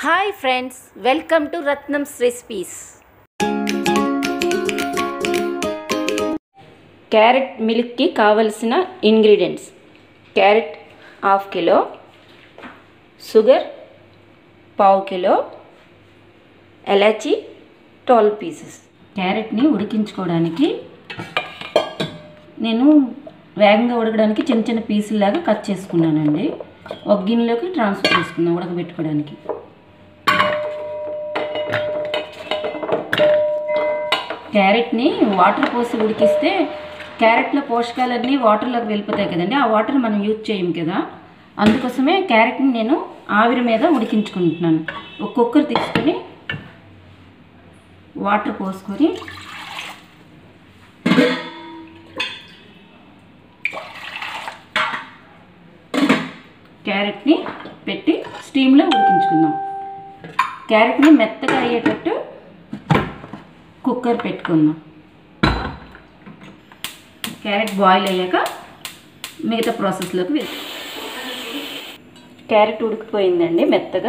hi friends welcome to Ratnam's recipes carrot మిల్క్కి కావలసిన ingredients carrot half kilo sugar పావు kilo ఎలాచి ట్వెల్వ్ పీసెస్ క్యారెట్ని ఉడికించుకోవడానికి నేను వేగంగా ఉడకడానికి చిన్న చిన్న పీసుల్లాగా కట్ చేసుకున్నానండి ఒక గిన్నెలోకి ట్రాన్స్ఫర్ చేసుకున్నాను ఉడకబెట్టుకోవడానికి క్యారెట్ని వాటర్ పోసి ఉడికిస్తే క్యారెట్లో పోషకాలన్నీ వాటర్లోకి వెళ్ళిపోతాయి కదండి ఆ వాటర్ మనం యూజ్ చేయం కదా అందుకోసమే క్యారెట్ని నేను ఆవిరి మీద ఉడికించుకుంటున్నాను ఒక కుక్కర్ తీసుకొని వాటర్ పోసుకొని క్యారెట్ని పెట్టి స్టీమ్లో ఉడికించుకుందాం క్యారెట్ని మెత్తగా అయ్యేటట్టు కుక్కర్ పెట్టుకుందాం క్యారెట్ బాయిల్ అయ్యాక మిగతా ప్రాసెస్లోకి వెళ్తాం క్యారెట్ ఉడికిపోయిందండి మెత్తగా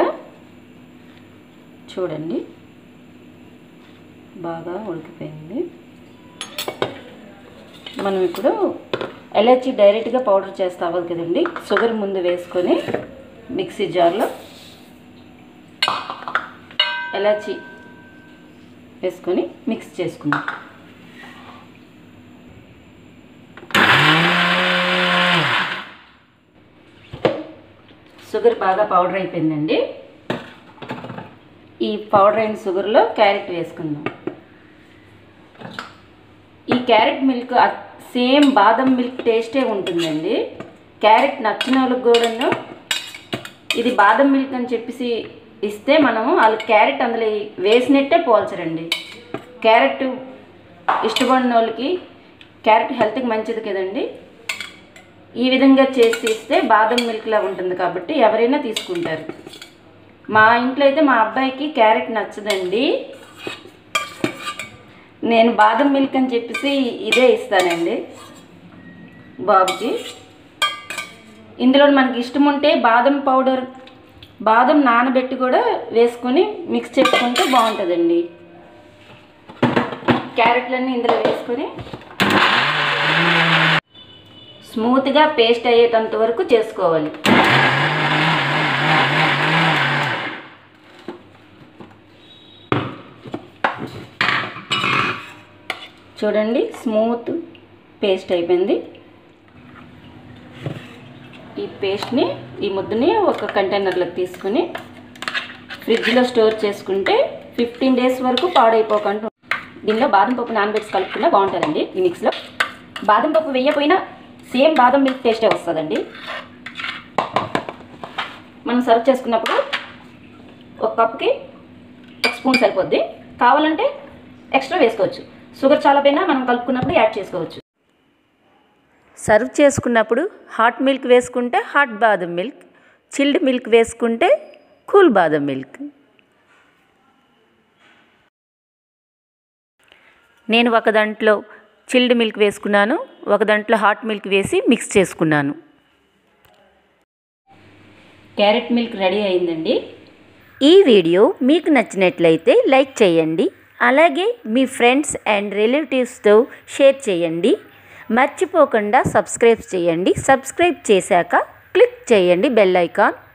చూడండి బాగా ఉడికిపోయింది మనం ఇప్పుడు ఎలర్జీ డైరెక్ట్గా పౌడర్ చేస్తే అవ్వదు కదండి షుగర్ ముందు వేసుకొని మిక్సీ జార్లో ఎలాచి వేసుకొని మిక్స్ చేసుకుందాం షుగర్ బాగా పౌడర్ అయిపోయిందండి ఈ పౌడర్ అయిన షుగర్లో క్యారెట్ వేసుకుందాం ఈ క్యారెట్ మిల్క్ సేమ్ బాదం మిల్క్ టేస్టే ఉంటుందండి క్యారెట్ నచ్చిన వాళ్ళకి కూడాను ఇది బాదం మిల్క్ అని చెప్పేసి ఇస్తే మనము వాళ్ళు క్యారెట్ అందులో వేసినట్టే పోల్చరండి క్యారెట్ ఇష్టపడిన వాళ్ళకి క్యారెట్ హెల్త్కి మంచిది కదండి ఈ విధంగా చేసి ఇస్తే బాదం మిల్క్లా ఉంటుంది కాబట్టి ఎవరైనా తీసుకుంటారు మా ఇంట్లో అయితే మా అబ్బాయికి క్యారెట్ నచ్చదండి నేను బాదం మిల్క్ అని చెప్పేసి ఇదే ఇస్తానండి బాబుకి ఇందులో మనకి ఇష్టం ఉంటే బాదం పౌడర్ బాదం నానబెట్టి కూడా వేసుకొని మిక్స్ చేసుకుంటే బాగుంటుందండి క్యారెట్లన్నీ ఇందులో వేసుకొని స్మూత్గా పేస్ట్ అయ్యేటంత వరకు చేసుకోవాలి చూడండి స్మూత్ పేస్ట్ అయిపోయింది ఈ పేస్ట్ని ఈ ముద్దని ఒక కంటైనర్లోకి తీసుకుని ఫ్రిడ్జ్లో స్టోర్ చేసుకుంటే ఫిఫ్టీన్ డేస్ వరకు పాడైపోకుండా దీనిలో బాదం పప్పు నానబెట్టి కలుపుకున్నా బాగుంటుందండి ఈ మిక్స్లో బాదం పప్పు వేయకపోయినా సేమ్ బాదం మిల్క్ టేస్టే వస్తుందండి మనం సర్వ్ చేసుకున్నప్పుడు ఒక కప్కి ఒక స్పూన్ సరిపోద్ది కావాలంటే ఎక్స్ట్రా వేసుకోవచ్చు షుగర్ చాలా పైన మనం కలుపుకున్నప్పుడు యాడ్ చేసుకోవచ్చు సర్వ్ చేసుకున్నప్పుడు హాట్ మిల్క్ వేసుకుంటే హాట్ బాదం మిల్క్ చిల్డ్ మిల్క్ వేసుకుంటే కూల్ బాదం మిల్క్ నేను ఒక దాంట్లో చిల్డ్ మిల్క్ వేసుకున్నాను ఒక దాంట్లో హాట్ మిల్క్ వేసి మిక్స్ చేసుకున్నాను క్యారెట్ మిల్క్ రెడీ అయిందండి ఈ వీడియో మీకు నచ్చినట్లయితే లైక్ చేయండి అలాగే మీ ఫ్రెండ్స్ అండ్ రిలేటివ్స్తో షేర్ చేయండి మర్చిపోకుండా సబ్స్క్రైబ్ చేయండి సబ్స్క్రైబ్ చేశాక క్లిక్ చేయండి బెల్ ఐకాన్